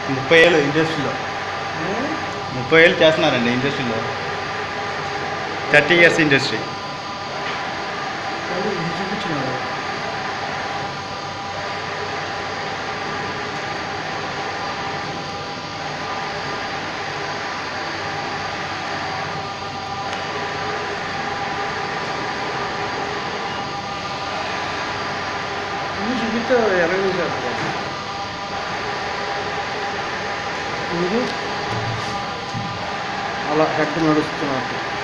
ముప్పై ఏళ్ళు ఇండస్ట్రీలో ముప్పై ఏళ్ళు చేస్తున్నారండి ఇండస్ట్రీలో థర్టీ ఇయర్స్ ఇండస్ట్రీ అది ఇది చూపించినాడు ఇది చూపిస్తే ఎరగని చేస్తారు ఇది అలా హెడ్ నడుస్తున్నట్టు